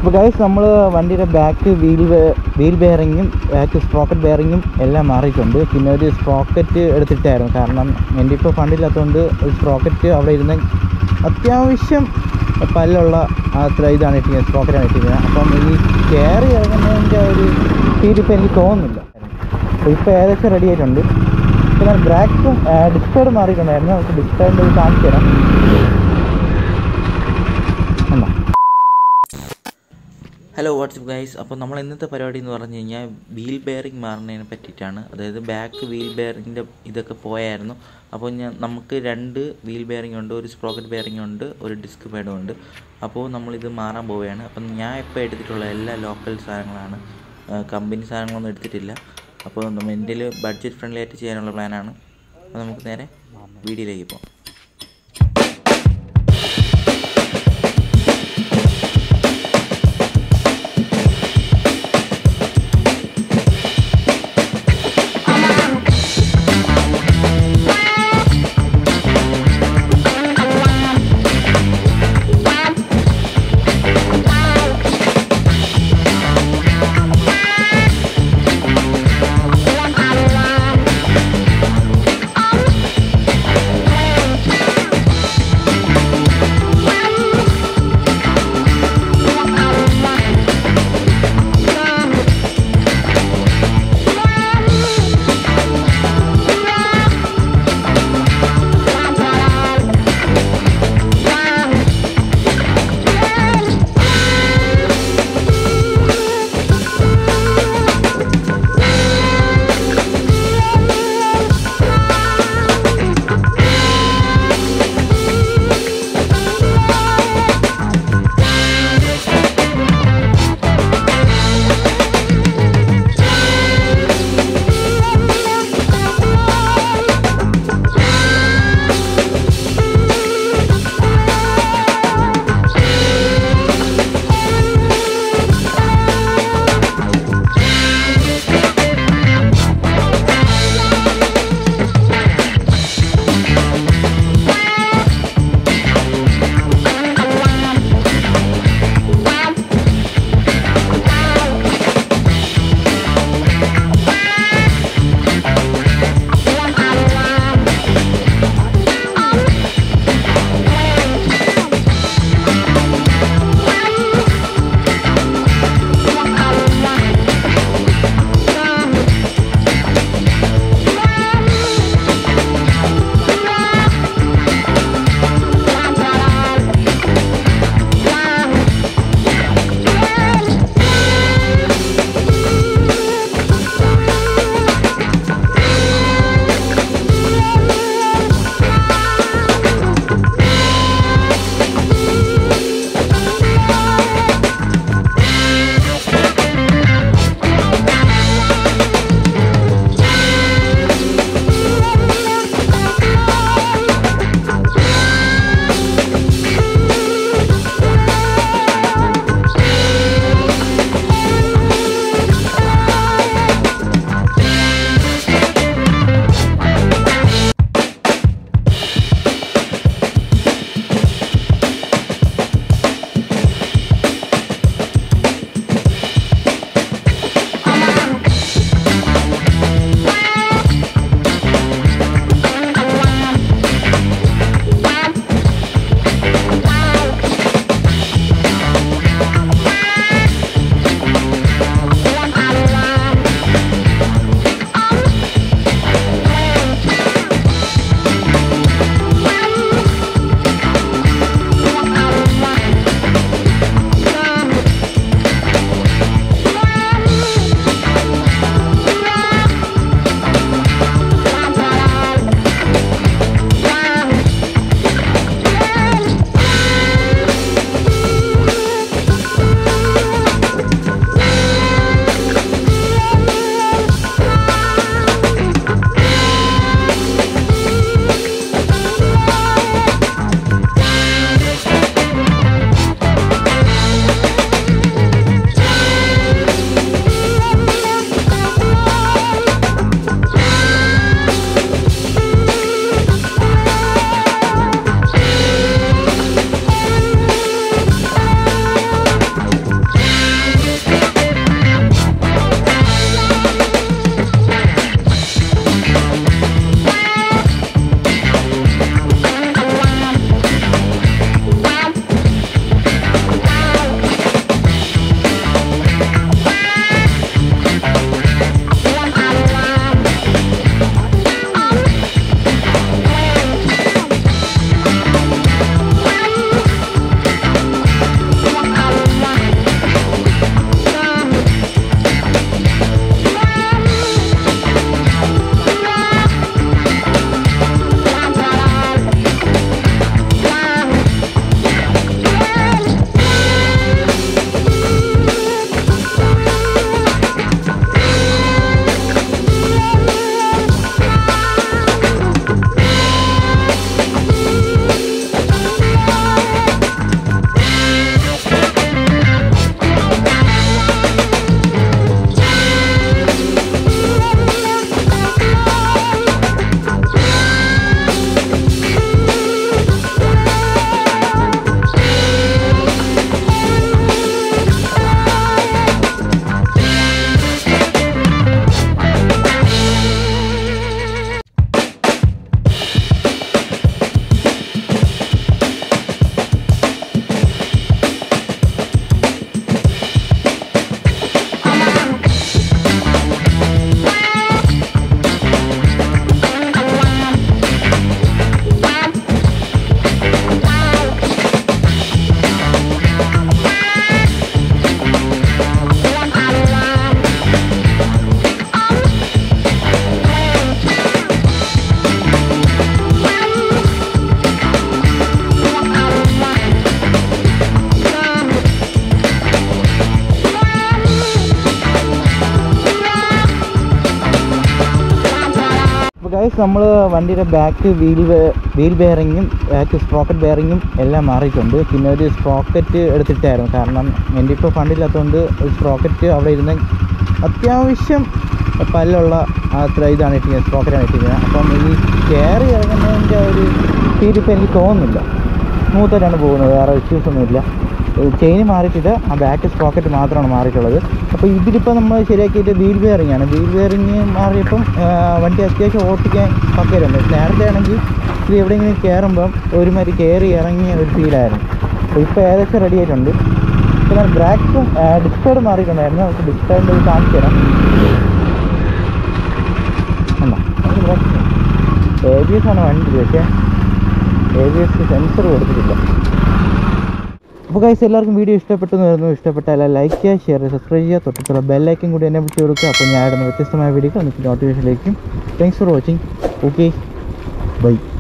അപ്പോൾ ഗൈസ് നമ്മൾ വണ്ടിയുടെ ബാക്ക് വീൽ വീൽ ബെയറിങ്ങും ബാക്ക് സ്പ്രോക്കറ്റ് ബെയറിങ്ങും എല്ലാം മാറിയിട്ടുണ്ട് പിന്നെ ഒരു സ്പ്രോക്കറ്റ് എടുത്തിട്ടായിരുന്നു കാരണം എൻ്റെ ഇപ്പോൾ ഫണ്ടില്ലാത്തതുകൊണ്ട് ഒരു സ്പ്രോക്കറ്റ് അവിടെ ഇരുന്ന് അത്യാവശ്യം പല്ലുള്ള അത്ര ഇതാണ് ഇട്ടിരിക്കുന്നത് സ്പ്രോക്കറ്റാണ് ഇട്ടിരിക്കുന്നത് അപ്പം ഈ കയറി ഇറങ്ങുന്നതിൻ്റെ ഒരു ഫീൽ ഇപ്പോൾ എനിക്ക് തോന്നുന്നില്ല അപ്പോൾ ഇപ്പോൾ ഏകദേശം റെഡി ആയിട്ടുണ്ട് പിന്നെ ബ്രാക്കും ഡിസ്പേഡ് മാറിയിട്ടുണ്ടായിരുന്നു നമുക്ക് ഡിസ്പേഡിൻ്റെ ഇത് കാണിച്ചു തരാം എന്നാ ഹലോ വാട്സപ്പ് ഗൈസ് അപ്പോൾ നമ്മൾ ഇന്നത്തെ പരിപാടി എന്ന് പറഞ്ഞു കഴിഞ്ഞാൽ വീൽ ബെയറിംഗ് മാറുന്നതിനെ പറ്റിയിട്ടാണ് അതായത് ബാക്ക് വീൽ ബെയറിങ്ങിൻ്റെ ഇതൊക്കെ പോയായിരുന്നു അപ്പോൾ ഞാൻ നമുക്ക് രണ്ട് വീൽ ബെയറിംഗ് ഉണ്ട് ഒരു സ്പ്രോക്കറ്റ് ബെയറിംഗ് ഉണ്ട് ഒരു ഡിസ്ക് പാഡും ഉണ്ട് അപ്പോൾ നമ്മളിത് മാറാൻ പോവുകയാണ് അപ്പം ഞാൻ ഇപ്പോൾ എടുത്തിട്ടുള്ള എല്ലാ ലോക്കൽ സാധനങ്ങളാണ് കമ്പനി സാധനങ്ങളൊന്നും എടുത്തിട്ടില്ല അപ്പോൾ നമ്മൾ എൻ്റെ ബഡ്ജറ്റ് ഫ്രണ്ട്ലി ആയിട്ട് ചെയ്യാനുള്ള പ്ലാനാണ് അപ്പോൾ നമുക്ക് നേരെ വീഡിയോയിലേക്ക് പോകാം Thank ഗൈസ് നമ്മൾ വണ്ടിയുടെ ബാക്ക് വീൽ വീൽ ബെയറിങ്ങും ബാക്ക് സ്പ്രോക്കറ്റ് ബെയറിങ്ങും എല്ലാം മാറിയിട്ടുണ്ട് പിന്നെ ഒരു സ്പ്രോക്കറ്റ് എടുത്തിട്ടായിരുന്നു കാരണം എൻ്റെ ഇപ്പോൾ ഫണ്ടില്ലാത്തതുകൊണ്ട് ഒരു സ്പ്രോക്കറ്റ് അവിടെ ഇരുന്ന് അത്യാവശ്യം പല്ലുള്ള അത്ര ഇതാണ് ഇട്ടിരിക്കുന്നത് സ്പ്രോക്കറ്റാണ് ഇട്ടിരിക്കുന്നത് അപ്പം ഈ കയറി ഇറങ്ങുന്നതിൻ്റെ ഒരു ഫീൽ ഇപ്പോൾ എനിക്ക് തോന്നുന്നില്ല സ്മൂത്തായിട്ടാണ് പോകുന്നത് വേറെ ഇഷ്യൂസ് ഒന്നുമില്ല ചെയിൻ മാറിയിട്ടില്ല ആ ബാക്ക് സ്പ്രോക്കറ്റ് മാത്രമാണ് മാറിയിട്ടുള്ളത് അപ്പോൾ ഇതിലിപ്പോൾ നമ്മൾ ശരിയാക്കിയിട്ട് വീൽ ബെയറിംഗ് ആണ് വീൽ ബെയറിംഗ് മാറിയപ്പം ആ, വണ്ടി അത്യാവശ്യം ഓട്ടിക്കാൻ പക്കരുണ്ട് നേരത്തെ ആണെങ്കിൽ ഇത് എവിടെയെങ്കിലും കയറുമ്പം ഒരുമാതിരി കയറി ഇറങ്ങിയ ഒരു ഫീലായിരുന്നു അപ്പോൾ ഇപ്പോൾ ഏകദേശം റെഡി ആയിട്ടുണ്ട് പിന്നെ ബ്രാക്കും ഡിസ്പേഡ് മാറിയിട്ടുണ്ടായിരുന്നു നമുക്ക് ഡിസ്പേഡിൻ്റെ ഇത് കാണിച്ചു തരാം എ ബി എസ് ആണ് വണ്ടി പക്ഷേ എ ബി എസ് സെൻസർ കൊടുത്തിട്ടില്ല അപ്പോൾ ഗൈസ് എല്ലാവർക്കും വീഡിയോ ഇഷ്ടപ്പെട്ടു എന്ന് വരുന്നു ഇഷ്ടപ്പെട്ടാൽ ലൈക്ക് ചെയ്യുക ഷെയർ ചെയ്യുക സബ്സ്ക്രൈബ് ചെയ്യുക തൊട്ടടുത്തുള്ള ബെല്ലൈക്കൻ കൂടി എന്നെ വിളിച്ച് കൊടുക്കുക അപ്പോൾ ഞാൻ ഇടുന്ന വ്യത്യസ്തമായ വീഡിയോ നിങ്ങൾക്ക് നോട്ടിഫിക്കേഷൻ ലഭിക്കും thanks for watching okay by